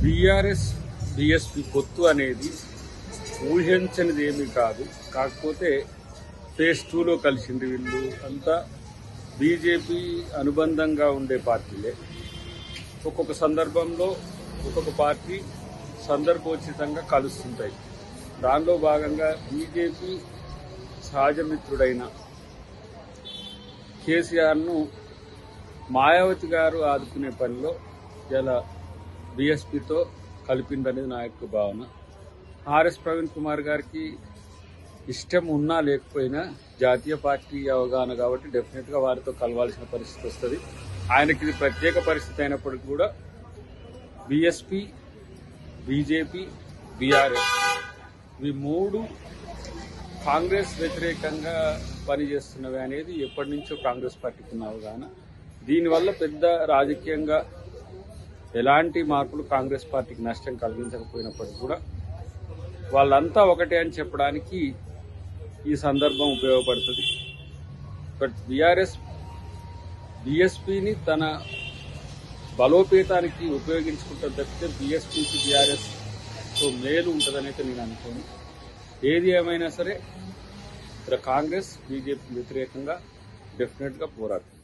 BRS BSP పొత్తు అనేది ఊహించనిది ఏమీ కాదు కాకపోతే ఫేజ్ టూలో కలిసింది వీళ్ళు అంతా బీజేపీ అనుబంధంగా ఉండే పార్టీలే ఒక్కొక్క సందర్భంలో ఒక్కొక్క పార్టీ సందర్భోచితంగా కలుస్తుంటాయి దానిలో భాగంగా బీజేపీ సహజ మిత్రుడైన కేసీఆర్ను మాయావతి గారు ఆదుకునే పనిలో ఇలా బీఎస్పీతో కలిపిందనేది నా యొక్క భావన ఆర్ఎస్ ప్రవీణ్ కుమార్ గారికి ఇష్టం ఉన్నా లేకపోయినా జాతీయ పార్టీ అవగాహన కాబట్టి డెఫినెట్గా వారితో కలవాల్సిన పరిస్థితి వస్తుంది ఆయనకి ఇది ప్రత్యేక పరిస్థితి అయినప్పటికీ కూడా బీఎస్పీ బీజేపీ బీఆర్ఎస్ ఇవి మూడు కాంగ్రెస్ వ్యతిరేకంగా పనిచేస్తున్నవి అనేది ఎప్పటి నుంచో కాంగ్రెస్ పార్టీకి ఉన్న అవగాహన దీనివల్ల పెద్ద రాజకీయంగా ఎలాంటి మార్పులు కాంగ్రెస్ పార్టీకి నష్టం కలిగించకపోయినప్పటికీ కూడా వాళ్ళంతా ఒకటే అని చెప్పడానికి ఈ సందర్భం ఉపయోగపడుతుంది బట్ బీఆర్ఎస్ బీఎస్పీని తన బలోపేతానికి ఉపయోగించుకుంటారు తప్పితే బీఎస్పీకి బీఆర్ఎస్ తో మేలు ఉంటుందని అయితే నేను అనుకోను ఏది ఏమైనా సరే ఇక్కడ కాంగ్రెస్ బీజేపీ వ్యతిరేకంగా డెఫినెట్గా పోరాడుతుంది